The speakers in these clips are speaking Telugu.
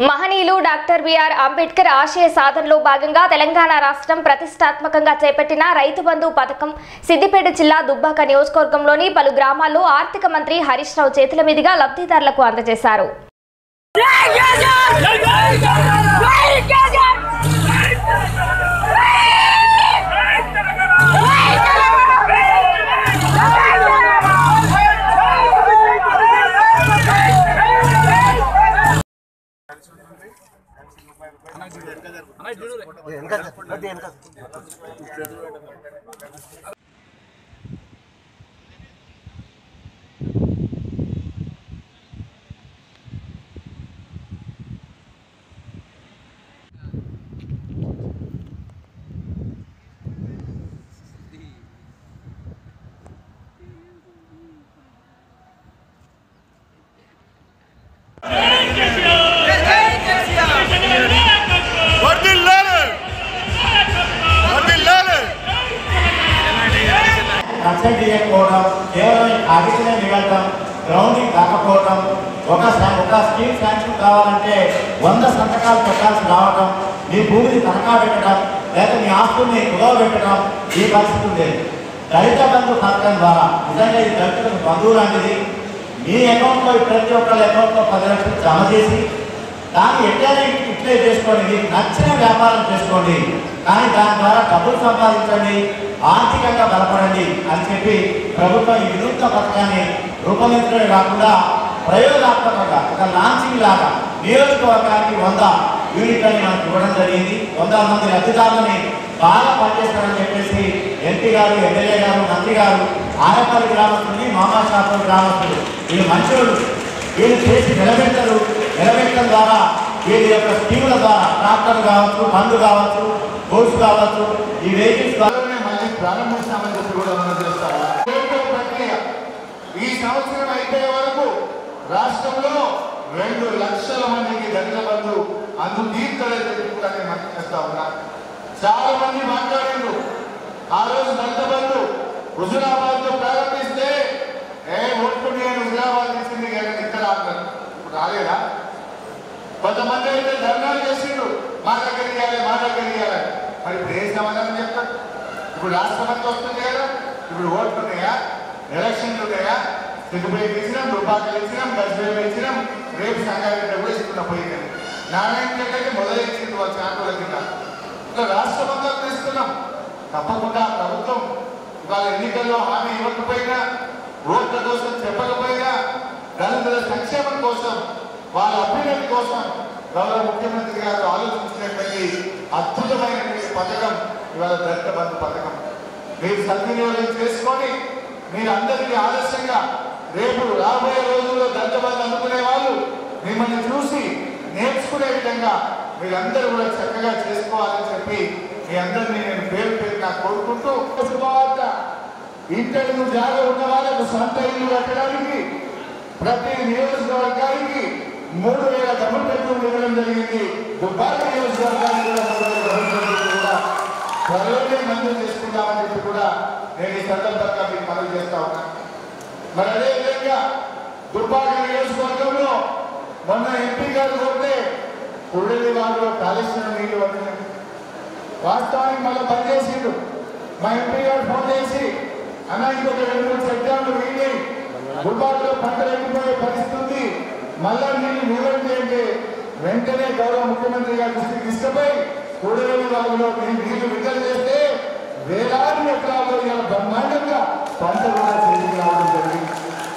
మహనీయులు డాక్టర్ బిఆర్ అంబేద్కర్ ఆశయ సాధనలో భాగంగా తెలంగాణ రాష్ట్రం ప్రతిష్టాత్మకంగా చేపట్టిన రైతు బంధు పథకం సిద్దిపేట జిల్లా దుబ్బాక నియోజకవర్గంలోని పలు గ్రామాల్లో ఆర్థిక మంత్రి హరీష్ రావు చేతుల మీదుగా లబ్ధిదారులకు అందజేశారు వర్ధిల్లాలి వర్ధిల్లాలి కన్సల్ట్ చేయకపోవడం కేవలం కాగితమే మిగలటం గ్రౌండింగ్ కాకపోవడం ఒక స- ఒక స్కీమ్ శాంక్షన్ కావాలంటే వంద సంతకాలు పెట్టాల్సి రావడం మీ భూమిని తనఖా పెట్టడం లేదా మీ ఆస్తుల్ని కుదవ పెట్టడం ఈ పరిస్థితి ఉండేది దళిత బంధు పథకం ద్వారా నిజంగా ఇది దళితులకు బంధువు లాంటిది మీ అకౌంట్లో ప్రతి ఒక్కరి అకౌంట్లో పది లక్షలు జమ చేసి దాన్ని ఎట్లయినా ఇట్లే చేసుకోండి మీకు నచ్చిన వ్యాపారం చేసుకోండి కానీ దాని ద్వారా డబ్బులు సంపాదించండి ఆర్థికంగా బలపడండి అని చెప్పి ప్రభుత్వం ఈ వినూత్న పథకాన్ని రూపొందించడమే కాకుండా ప్రయోగాత్మకంగా ఒక లాంచింగ్ లాగా నియోజకవర్గానికి వంద యూనిట్లని మనకు ఇవ్వడం జరిగింది వంద మంది లబ్ధిదారులని బాగా పనిచేస్తారని చెప్పేసి ఎంపీ గారు ఎమ్మెల్యే గారు మంత్రి గారు ఆరపల్లి గ్రామస్తుని మామాషాపూర్ గ్రామస్తులు వీళ్ళు మంచోళ్ళు వీళ్ళు చేసి నిలబెట్టరు నిలబెట్టడం ద్వారా వీళ్ళ యొక్క స్కీముల ద్వారా ట్రాక్టర్ కావచ్చు బండ్లు కావచ్చు బోట్స్ కావచ్చు ఈ వెహికల్స్ ద్వారా త్వరలోనే మళ్ళీ ప్రారంభిస్తామని చెప్పి కూడా మనం చేస్తాము ఏంటో ప్రక్రియ ఈ సంవత్సరం అయిపోయే వరకు రాష్ట్రంలో రెండు లక్షల మందికి దళిత బంధు అందు తీర్థలేదు కూడా నేను మనం చేస్తా ఉన్నా చాలా మంది మాట్లాడిండ్రు ఆ రోజు దళిత బంధు హుజురాబాద్ లో ప్రారంభిస్తే ఏ ఓట్లు నేను హుజురాబాద్ ఇచ్చింది కానీ ఇక్కడ అన్నారు ఇప్పుడు రాలేదా కొంతమంది అయితే ధర్నాలు చేసిండ్రు మా దగ్గర ఇవ్వాలి మా దగ్గర ఇవ్వాలి మరి ఇప్పుడు ఏ సమాధానం చెప్తారు ఇప్పుడు రాష్ట్రపతి వస్తుంది కదా ఇప్పుడు ఓట్లు ఉన్నాయా ఎలక్షన్లు ఉన్నాయా సిద్దిపేట ఇచ్చినాం దుబ్బాకలు ఇచ్చినాం గజ్వేల్ ఇచ్చినాం రేపు సంగారెడ్డి కూడా ఇస్తున్న పోయింది నారాయణ రెడ్డి మొదలెచ్చింది వాళ్ళ చాటుల కింద ఇంకా రాష్ట్ర బంధాలు ఇస్తున్నాం తప్పకుండా ప్రభుత్వం ఇవాళ ఎన్నికల్లో హామీ ఇవ్వకపోయినా ఓట్ల కోసం చెప్పకపోయినా దళితుల సంక్షేమం కోసం వాళ్ళ అభ్యున్నతి కోసం గౌరవ ముఖ్యమంత్రి గారు ఆలోచించినటువంటి అద్భుతమైనటువంటి పథకం ఇవాళ దళిత బంధు పథకం మీరు సద్వినియోగం చేసుకొని మీరు అందరికీ ఆలస్యంగా రేపు రాబోయే రోజుల్లో దళిత బంధు అందుకునే వాళ్ళు మిమ్మల్ని చూసి నేర్చుకునే విధంగా మీరందరూ కూడా చక్కగా చేసుకోవాలని చెప్పి మీ అందరినీ నేను పేరు పేరు నాకు కోరుకుంటూ శుభవార్త ఇంటర్ను జాగా ఉన్న వాళ్ళకు సొంత ఇల్లు కట్టడానికి ప్రతి నియోజకవర్గానికి మూడు వేల డబుల్ బెడ్రూమ్ ఇవ్వడం జరిగింది దుబ్బాక నియోజకవర్గానికి కూడా మూడు వేల డబుల్ బెడ్రూమ్ కూడా త్వరలోనే మంజూరు చేసుకుందామని చెప్పి కూడా నేను ఈ సందర్భంగా మీకు మనవి చేస్తా ఉన్నా మరి అదే విధంగా దుబ్బాక నియోజకవర్గంలో మొన్న ఎంపీ గారు కొట్టే కుళ్ళి వారిలో కాళేశ్వరం నీళ్లు వచ్చినాయి వాస్తవానికి మళ్ళీ పనిచేసిండు మా ఎంపీ గారు ఫోన్ చేసి అన్న ఇంకొక రెండు మూడు సెక్టార్లు వీడి దుబ్బాకలో పంటలు ఎండిపోయే పరిస్థితి ఉంది మళ్ళా నీళ్ళు నిలవండి అంటే వెంటనే గౌరవ ముఖ్యమంత్రి గారి దృష్టికి తీసుకుపోయి కూడలి వాళ్ళలో నీళ్లు విడుదల చేస్తే వేలాది ఎకరాల్లో ఇలా బ్రహ్మాండంగా పంట కూడా చేతికి రావడం జరిగింది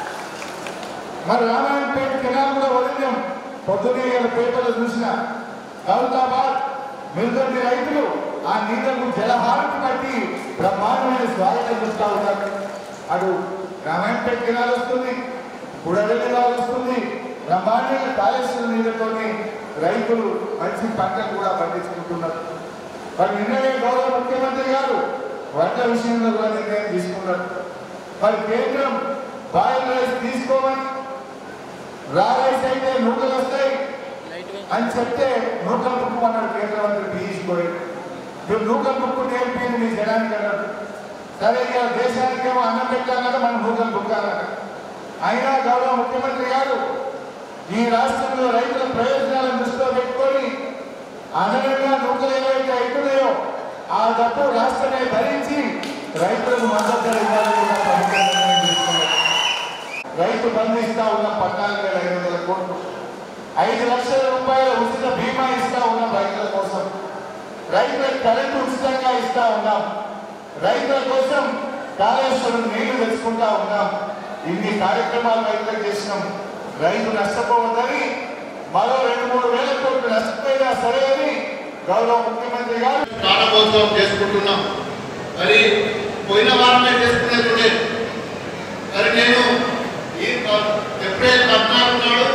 మరి రామాయణపేట కెనాల్ కూడా వదిలినాం పొద్దునే ఇలా పేపర్లో చూసిన గౌతాబాద్ మిరుగంటి రైతులు ఆ నీళ్లకు జలహారతి పట్టి బ్రహ్మాండమైన స్వాగతం చూస్తూ ఉన్నారు అటు రామాయణపేట కెనాల్ వస్తుంది గుడవెల్లి వాళ్ళు వస్తుంది బ్రహ్మాండమైన కాళేశ్వరం నీళ్ళతోని రైతులు మంచి పంటలు కూడా పండించుకుంటున్నారు మరి నిన్ననే గౌరవ ముఖ్యమంత్రి గారు వడ్ల విషయంలో కూడా నిర్ణయం తీసుకున్నారు మరి కేంద్రం బాయిల్ రైస్ తీసుకోమని రా రైస్ అయితే నూకలు వస్తాయి అని చెప్తే నూకలు ముక్కుమన్నాడు కేంద్ర మంత్రి పీయూష్ గోయల్ మీరు నూకలు ముక్కు నేర్పింది మీ జనానికి అన్నాడు సరే ఇక దేశానికేమో అన్నం పెట్టాలన్నట మనం నూకలు ముక్కాలన్నట అయినా గౌరవ ముఖ్యమంత్రి గారు ఈ రాష్ట్రంలో రైతుల ప్రయోజనాలను దృష్టిలో పెట్టుకొని అదనంగా నూకలు ఏవైతే అవుతున్నాయో ఆ డబ్బు రాష్ట్రమే భరించి రైతులకు మద్దతు ధర ఇవ్వాలని కూడా ప్రభుత్వం నిర్ణయం తీసుకున్నది. రైతు బంధు ఇస్తా ఉన్న పద్నాలుగు వేల ఐదు వందల కోట్లు ఐదు లక్షల రూపాయల ఉచిత బీమా ఇస్తా ఉన్నాం రైతుల కోసం రైతులకు కరెంటు ఉచితంగా ఇస్తా ఉన్నాం రైతుల కోసం కాళేశ్వరం నీళ్లు తెచ్చుకుంటా ఉన్నాం ఇన్ని కార్యక్రమాలు రైతులకు చేసినాం రైతు నష్టపోవద్దని మరో రెండు మూడు వేల కోట్లు నష్టపోయినా సరే అని గౌరవ ముఖ్యమంత్రి గారు ప్రారంభోత్సవం చేసుకుంటున్నాం మరి పోయిన వారమే చేసుకునేది మరి నేను ఈ ప- ఏప్రిల్ పద్నాలుగు నాడు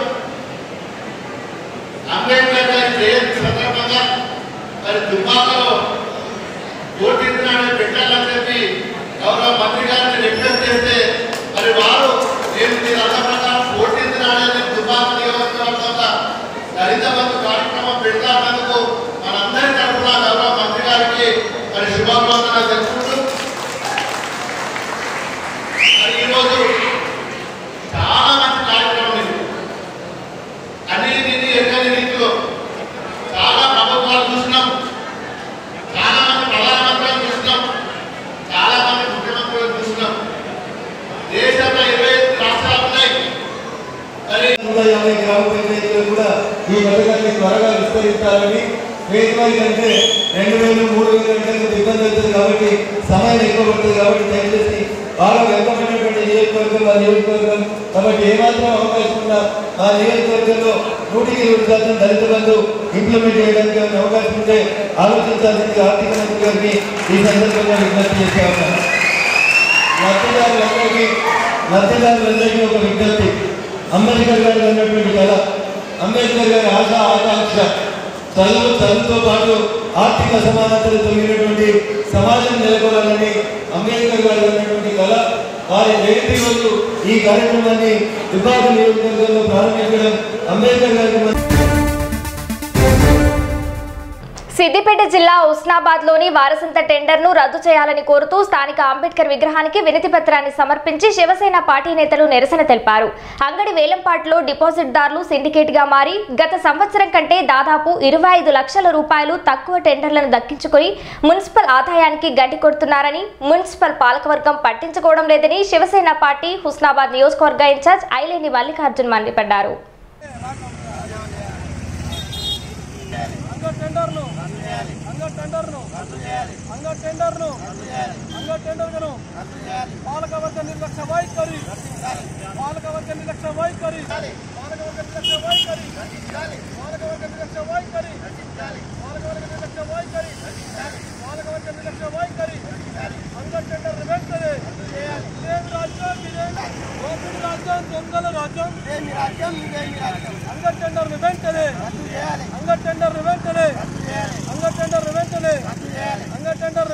అంబేద్కర్ గారి జయంతి సందర్భంగా మరి దుబ్బాకలో పోటీనాడు పెట్టాలని చెప్పి గౌరవ మంత్రి గారిని రిక్వెస్ట్ చేస్తే మరి వారు నేను మీరు అన్న ప్రకారం పోటీనాడే దుబ్బాక నియోజకవర్గంలో దళిత బంధు కార్యక్రమం పెడతానందుకు మనందరి తరఫున గౌరవ మంత్రి గారికి మరి శుభాకాంక్షలు తెలుపుకుంటూ మరి ఈరోజు చాలా మంచి కార్యక్రమం ఇది అన్ని నిధి ఎక్కని రీతిలో చాలా ప్రభుత్వాలు చూసినాం చాలా మంది ప్రధానమంత్రులను చూసినాం చాలా మంది ముఖ్యమంత్రులను చూసినాం దేశంలో ఇరవై ఐదు రాష్ట్రాలు ఉన్నాయి మరి నూట యాభై గ్రామ పంచాయతీలు కూడా ఈ పథకాన్ని త్వరగా విస్తరించాలని ఫేజ్ వైజ్ అంటే రెండు వేలు మూడు వేలు అంటే కొంచెం ఇబ్బంది అవుతుంది కాబట్టి సమయం ఎక్కువ పడుతుంది కాబట్టి దయచేసి బాగా వెనుకబడినటువంటి నియోజకవర్గం ఆ నియోజకవర్గం కాబట్టి ఏమాత్రం అవకాశం ఉన్నా ఆ నియోజకవర్గంలో నూటికి నూరు శాతం దళిత బంధు ఇంప్లిమెంట్ చేయడానికి ఏమైనా అవకాశం ఉంటే ఆలోచించాల్సింది ఆర్థిక మంత్రి గారిని ఈ సందర్భంగా విజ్ఞప్తి చేస్తా ఉన్నాను లబ్ధిదారులందరికీ లబ్ధిదారులందరికీ ఒక విజ్ఞప్తి అంబేద్కర్ గారు అన్నటువంటి కళ అంబేద్కర్ గారి ఆశ ఆకాంక్ష చదువు చదువుతో పాటు ఆర్థిక సమానతలు తొలగినటువంటి సమాజం నెలకొనాలని అంబేద్కర్ గారు అన్నటువంటి కళ వారి జయంతి రోజు ఈ కార్యక్రమాన్ని విభాగ నియోజకవర్గంలో ప్రారంభించడం అంబేద్కర్ గారికి మన- సిద్దిపేట జిల్లా ఉస్నాబాద్ లోని వారసంత టెండర్ ను రద్దు చేయాలని కోరుతూ స్థానిక అంబేద్కర్ విగ్రహానికి వినతి పత్రాన్ని సమర్పించి శివసేన పార్టీ నేతలు నిరసన తెలిపారు అంగడి వేలంపాట్లో డిపాజిట్ దారులు సిండికేట్ గా మారి గత సంవత్సరం కంటే దాదాపు ఇరవై ఐదు లక్షల రూపాయలు తక్కువ టెండర్లను దక్కించుకుని మున్సిపల్ ఆదాయానికి గంటి కొడుతున్నారని మున్సిపల్ పాలకవర్గం పట్టించుకోవడం లేదని శివసేన పార్టీ హుస్నాబాద్ నియోజకవర్గ ఇన్ఛార్జ్ ఐలేని మల్లికార్జున్ మండిపడ్డారు అంగ టెండర్ను అంగ టెండర్ను అంగ టెండర్ను అంగ టెండర్ను పాలకవర్గ నిర్లక్ష్య వైఖరి పాలకవర్గ నిర్లక్ష్య వైఖరి పాలకవర్గ నిర్లక్ష్య వైఖరి పాలకవర్గ నిర్లక్ష్య వైఖరి పాలకవర్గ నిర్లక్ష్య వైఖరి పాలకవర్గ నిర్లక్ష్య వైఖరి అంగ టెండర్ వెంటనే ఇదేమి రాజ్యం ఇదేమి దోపిడి రాజ్యం దొంగల రాజ్యం అంగ టెండర్ వెంటనే అంగ టెండర్ వెంటనే అంగ టెండర్ వెంటనే అంగ టెండర్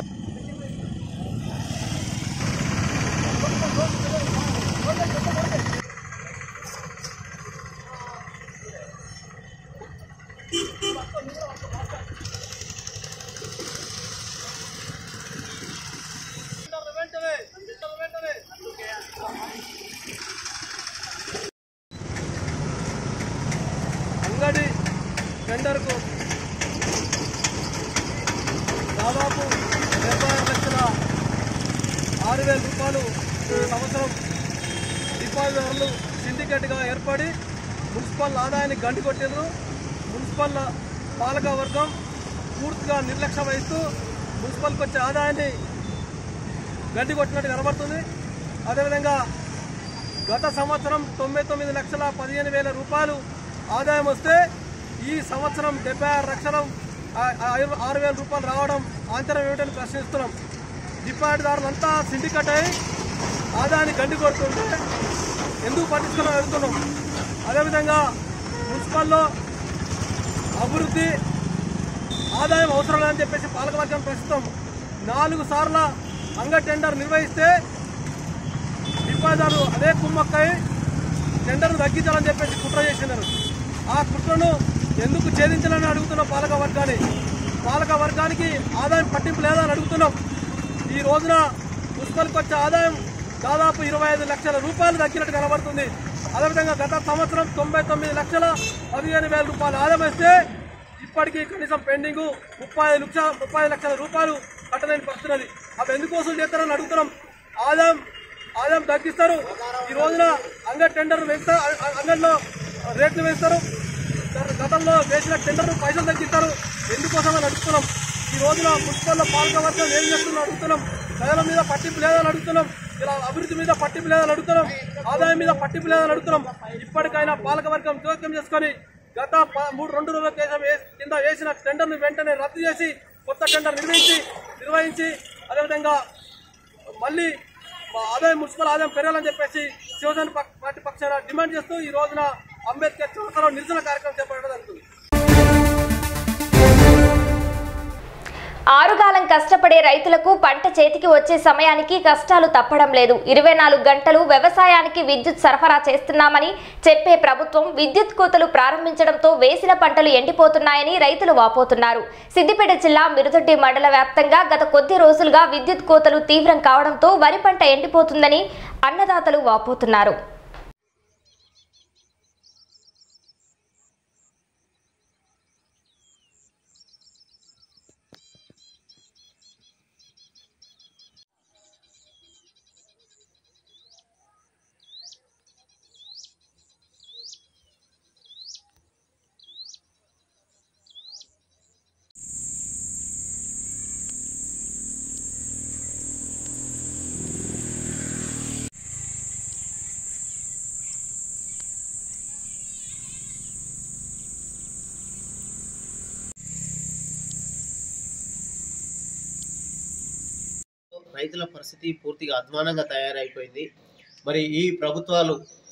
వెంటనే వెంటనే అంగడి టెండర్కు దాదాపు డెబ్బై ఆరు లక్షల ఆరు వేల రూపాయలు ఈ సంవత్సరం డిపాజిటర్లు సిండికేట్గా ఏర్పడి మున్సిపల్ ఆదాయాన్ని గండి కొట్టిండ్రు మున్సిపల్ పాలక వర్గం పూర్తిగా నిర్లక్ష్యం వహిస్తూ మున్సిపల్కి వచ్చే ఆదాయాన్ని గండి కొట్టినట్టు కనబడుతుంది అదేవిధంగా గత సంవత్సరం తొంభై తొమ్మిది లక్షల పదిహేను వేల రూపాయలు ఆదాయం వస్తే ఈ సంవత్సరం డెబ్బై ఆరు లక్షల ఆ- ఆ ఐదు- ఆరు వేల రూపాయలు రావడం ఆంతరం ఏమిటని ప్రశ్నిస్తున్నాం డిపాజిట్దారులంతా సిండికేట్ అయి ఆదాయాన్ని గండి కొడుతుంటే ఎందుకు పట్టించుకుని వెళ్తున్నాం అదేవిధంగా మున్సిపల్లో అభివృద్ధి ఆదాయం అవసరం లేదని చెప్పేసి పాలకవర్గం ప్రస్తుతం నాలుగు సార్ల అంగ టెండర్ నిర్వహిస్తే డిపాజిటారు అదే కుమ్మక్కై టెండర్ను తగ్గించాలని చెప్పేసి కుట్ర చేసినారు ఆ కుట్రను ఎందుకు ఛేదించాలని అడుగుతున్న పాలక వర్గాన్ని పాలక వర్గానికి ఆదాయం పట్టింపు లేదని అడుగుతున్నాం ఈ రోజున మున్సిపల్కి వచ్చే ఆదాయం దాదాపు ఇరవై ఐదు లక్షల రూపాయలు తగ్గినట్టు కనబడుతుంది అదేవిధంగా గత సంవత్సరం తొంభై తొమ్మిది లక్షల పదిహేను వేల రూపాయలు ఆదాయం వస్తే ఇప్పటికీ కనీసం పెండింగ్ ముప్పై ఐదు లక్ష ముప్పై ఐదు లక్షల రూపాయలు కట్టలేని పరిస్థితి ఉన్నది. అవి ఎందుకు వసూలు చేస్తారని అడుగుతున్నాం ఆదాయం ఆదాయం తగ్గిస్తారు ఈ రోజున అంగడి టెండర్ వేస్తారు అంగడిలో రేట్లు వేస్తారు గతంలో వేసిన టెండర్ పైసలు తగ్గిస్తారు ఎందుకోసం అని అడుగుతున్నాం ఈ రోజున మున్సిపల్ పాలక వర్గం ఏం చేస్తుందో అడుగుతున్నాం ప్రజల మీద పట్టింపు లేదని అడుగుతున్నాం ఇలా అభివృద్ధి మీద పట్టింపు లేదని అడుగుతున్నాం ఆదాయం మీద పట్టింపు లేదని అడుగుతున్నాం ఇప్పటికైనా పాలక వర్గం జోక్యం చేసుకొని గత ప- మూడు రెండు రోజుల కేసం వే- కింద వేసిన టెండర్ను వెంటనే రద్దు చేసి కొత్త టెండర్ నిర్వహించి నిర్వహించి అదేవిధంగా మళ్ళీ మా ఆదాయం మున్సిపల్ ఆదాయం పెరగాలని చెప్పేసి శివసేన పక్- పార్టీ పక్షాన డిమాండ్ చేస్తూ ఈ రోజున అంబేద్కర్ చౌరస్తాలో నిరసన కార్యక్రమం చేపట్టడం జరుగుతుంది ఆరుగాలం కష్టపడే రైతులకు పంట చేతికి వచ్చే సమయానికి కష్టాలు తప్పడం లేదు ఇరవై నాలుగు గంటలు వ్యవసాయానికి విద్యుత్ సరఫరా చేస్తున్నామని చెప్పే ప్రభుత్వం విద్యుత్ కోతలు ప్రారంభించడంతో వేసిన పంటలు ఎండిపోతున్నాయని రైతులు వాపోతున్నారు సిద్దిపేట జిల్లా మిరుదొడ్డి మండల వ్యాప్తంగా గత కొద్ది రోజులుగా విద్యుత్ కోతలు తీవ్రం కావడంతో వరి పంట ఎండిపోతుందని అన్నదాతలు వాపోతున్నారు రైతుల పరిస్థితి పూర్తిగా అధ్వానంగా తయారైపోయింది మరి ఈ ప్రభుత్వాలు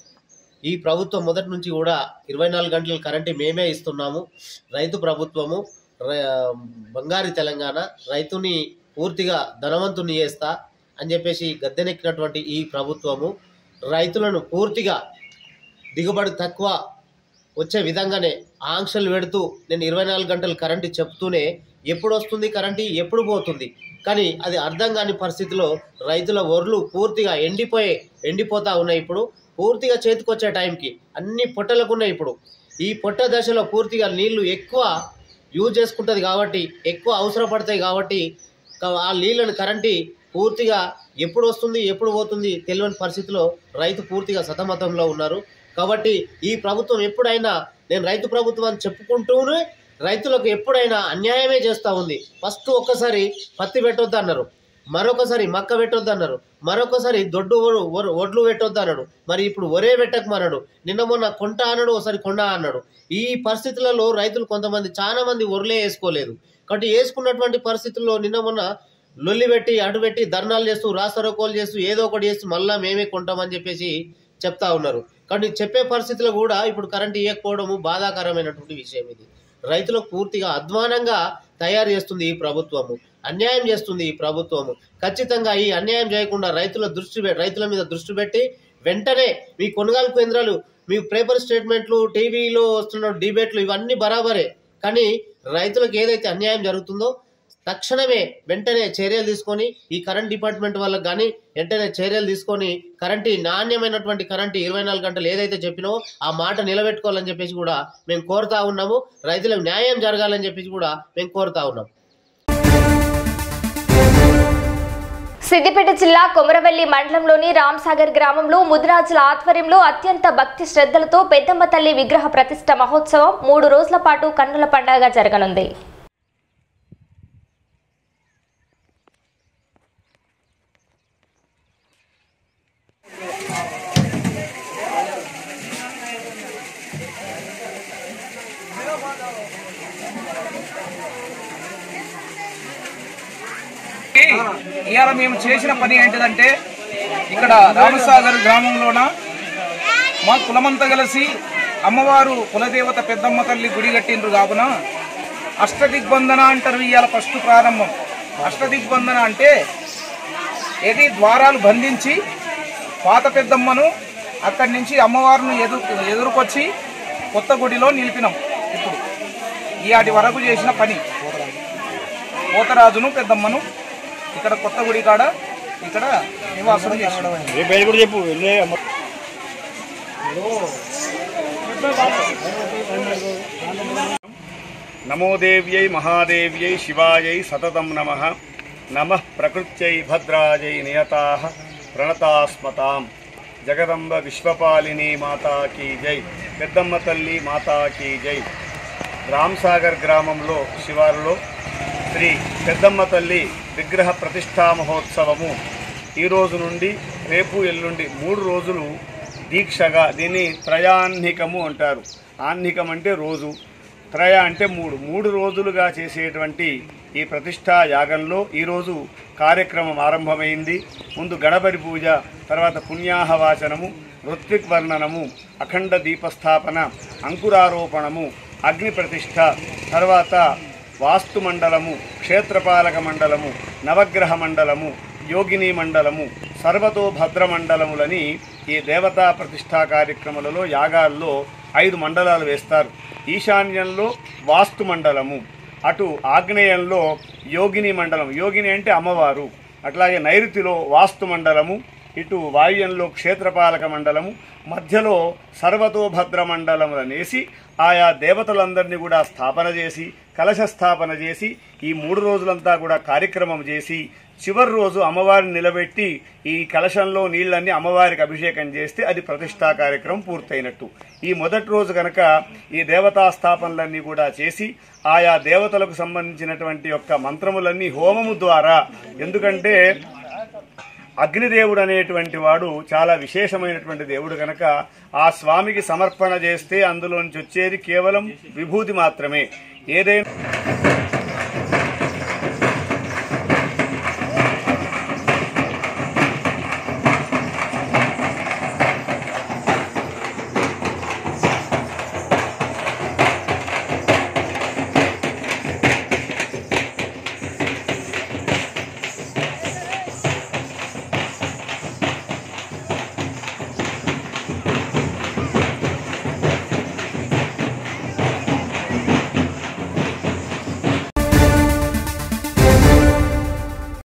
ఈ ప్రభుత్వం మొదటి నుంచి కూడా ఇరవై నాలుగు గంటల కరెంటు మేమే ఇస్తున్నాము రైతు ప్రభుత్వము ర- బంగారు తెలంగాణ రైతుని పూర్తిగా ధనవంతుని చేస్తా అని చెప్పేసి గద్దెనెక్కినటువంటి ఈ ప్రభుత్వము రైతులను పూర్తిగా దిగుబడి తక్కువ వచ్చే విధంగానే ఆంక్షలు పెడుతూ నేను ఇరవై నాలుగు గంటలు కరెంటు చెప్తూనే ఎప్పుడు వస్తుంది కరెంటు ఎప్పుడు పోతుంది కానీ అది అర్థం కాని పరిస్థితిలో రైతుల ఒర్లు పూర్తిగా ఎండిపోయే ఎండిపోతా ఉన్నాయి ఇప్పుడు పూర్తిగా చేతికొచ్చే టైంకి అన్ని పొట్టలకు ఉన్నాయి ఇప్పుడు ఈ పొట్ట దశలో పూర్తిగా నీళ్లు ఎక్కువ యూజ్ చేసుకుంటుంది కాబట్టి ఎక్కువ అవసరపడతాయి కాబట్టి క- ఆ నీళ్ళని కరెంటు పూర్తిగా ఎప్పుడు వస్తుంది ఎప్పుడు పోతుంది తెలియని పరిస్థితిలో రైతు పూర్తిగా సతమతంలో ఉన్నారు కాబట్టి ఈ ప్రభుత్వం ఎప్పుడైనా నేను రైతు ప్రభుత్వం అని చెప్పుకుంటూనే రైతులకు ఎప్పుడైనా అన్యాయమే చేస్తూ ఉంది ఫస్ట్ ఒక్కసారి పత్తి పెట్టొద్దు అన్నారు మరొకసారి మక్క పెట్టొద్దు అన్నారు మరొకసారి దొడ్డు ఒ- ఒ- ఒడ్లు పెట్టొద్దు అన్నాడు మరి ఇప్పుడు ఒరే పెట్టకమన్నాడు నిన్న మొన్న కొంట అన్నాడు ఒకసారి కొండ అన్నాడు ఈ పరిస్థితులలో రైతులు కొంతమంది చాలా మంది ఒర్లే వేసుకోలేదు కాబట్టి వేసుకున్నటువంటి పరిస్థితుల్లో నిన్న మొన్న లొల్లి పెట్టి అటు పెట్టి ధర్నాలు చేస్తూ రాస్తారోకోలు చేస్తూ ఏదో ఒకటి చేస్తూ మళ్ళా మేమే కొంటామని చెప్పేసి చెప్తా ఉన్నారు కానీ చెప్పే పరిస్థితిలో కూడా ఇప్పుడు కరెంట్ ఇవ్వకపోవడము బాధాకరమైనటువంటి విషయం ఇది రైతులకు పూర్తిగా అధ్వానంగా తయారు చేస్తుంది ఈ ప్రభుత్వము అన్యాయం చేస్తుంది ఈ ప్రభుత్వము ఖచ్చితంగా ఈ అన్యాయం చేయకుండా రైతుల దృష్టి పె- రైతుల మీద దృష్టి పెట్టి వెంటనే మీ కొనుగోలు కేంద్రాలు మీ పేపర్ స్టేట్మెంట్లు టీవీలో వస్తున్న డిబేట్లు ఇవన్నీ బరాబరే కానీ రైతులకు ఏదైతే అన్యాయం జరుగుతుందో తక్షణమే వెంటనే చర్యలు తీసుకొని ఈ కరెంట్ డిపార్ట్మెంట్ వాళ్ళకి కానీ వెంటనే చర్యలు తీసుకొని కరెంటు నాణ్యమైనటువంటి కరెంటు ఇరవై నాలుగు గంటలు ఏదైతే చెప్పినో ఆ మాట నిలబెట్టుకోవాలని చెప్పేసి కూడా మేము కోరుతా ఉన్నాము రైతులకు న్యాయం జరగాలని చెప్పేసి కూడా మేము కోరుతా ఉన్నాం సిద్దిపేట జిల్లా కొమరవెల్లి మండలంలోని రామ్సాగర్ గ్రామంలో ముదిరాజుల ఆధ్వర్యంలో అత్యంత భక్తి శ్రద్ధలతో పెద్దమ్మ తల్లి విగ్రహ ప్రతిష్ట మహోత్సవం మూడు రోజుల పాటు కన్నుల పండుగగా జరగనుంది ఇవాళ మేము చేసిన పని ఏంటిదంటే ఇక్కడ రామసాగర్ గ్రామంలోన మా కులమంతా కలిసి అమ్మవారు కులదేవత పెద్దమ్మ తల్లి గుడి కట్టిండ్రు కావున అష్టదిగ్బంధన అంటారు ఇవాళ ఫస్ట్ ప్రారంభం అష్టదిగ్బంధన అంటే ఏది ద్వారాలు బంధించి పాత పెద్దమ్మను అక్కడి నుంచి అమ్మవారిని ఎదురు ఎదుర్కొచ్చి కొత్త గుడిలో నిలిపినాం ఇప్పుడు ఈయాటి వరకు చేసిన పని పోతరాజును పెద్దమ్మను ఇక్కడ కొత్త గుడి కాడ ఇక్కడ నివాసం చేస్తున్నాం నమో దేవ్యై మహాదేవ్యై శివాయై సతతం నమ నమ ప్రకృత్యై భద్రాజై నియతా ప్రణతాస్మతాం జగదంబ విశ్వపాలిని మాతా కీ జై పెద్దమ్మ తల్లి మాతా కీ జై రామ్సాగర్ గ్రామంలో శివారులో శ్రీ పెద్దమ్మ తల్లి విగ్రహ ప్రతిష్టా మహోత్సవము ఈ రోజు నుండి రేపు ఎల్లుండి మూడు రోజులు దీక్షగా దీన్ని త్రయాహ్నికము అంటారు ఆహ్నికం అంటే రోజు త్రయ అంటే మూడు మూడు రోజులుగా చేసేటువంటి ఈ ప్రతిష్టా యాగంలో ఈరోజు కార్యక్రమం ఆరంభమైంది ముందు గణపతి పూజ తర్వాత పుణ్యాహవాచనము ఋత్విక్ వర్ణనము అఖండ దీపస్థాపన అంకురారోపణము అగ్ని ప్రతిష్ఠ తర్వాత వాస్తు మండలము క్షేత్రపాలక మండలము నవగ్రహ మండలము యోగిని మండలము సర్వతో భద్ర మండలములని ఈ దేవతా ప్రతిష్టా కార్యక్రమాలలో యాగాల్లో ఐదు మండలాలు వేస్తారు ఈశాన్యంలో వాస్తు మండలము అటు ఆగ్నేయంలో యోగిని మండలం యోగిని అంటే అమ్మవారు అట్లాగే నైరుతిలో వాస్తు మండలము ఇటు వాయువ్యంలో క్షేత్రపాలక మండలము మధ్యలో సర్వతోభద్ర మండలములనేసి ఆయా దేవతలందరినీ కూడా స్థాపన చేసి కలశ స్థాపన చేసి ఈ మూడు రోజులంతా కూడా కార్యక్రమం చేసి చివరి రోజు అమ్మవారిని నిలబెట్టి ఈ కలశంలో నీళ్ళన్నీ అమ్మవారికి అభిషేకం చేస్తే అది ప్రతిష్టా కార్యక్రమం పూర్తయినట్టు ఈ మొదటి రోజు కనుక ఈ దేవతా స్థాపనలన్నీ కూడా చేసి ఆయా దేవతలకు సంబంధించినటువంటి యొక్క మంత్రములన్నీ హోమము ద్వారా ఎందుకంటే అగ్నిదేవుడు అనేటువంటి వాడు చాలా విశేషమైనటువంటి దేవుడు కనుక ఆ స్వామికి సమర్పణ చేస్తే అందులోంచి వచ్చేది కేవలం విభూతి మాత్రమే ఏదైనా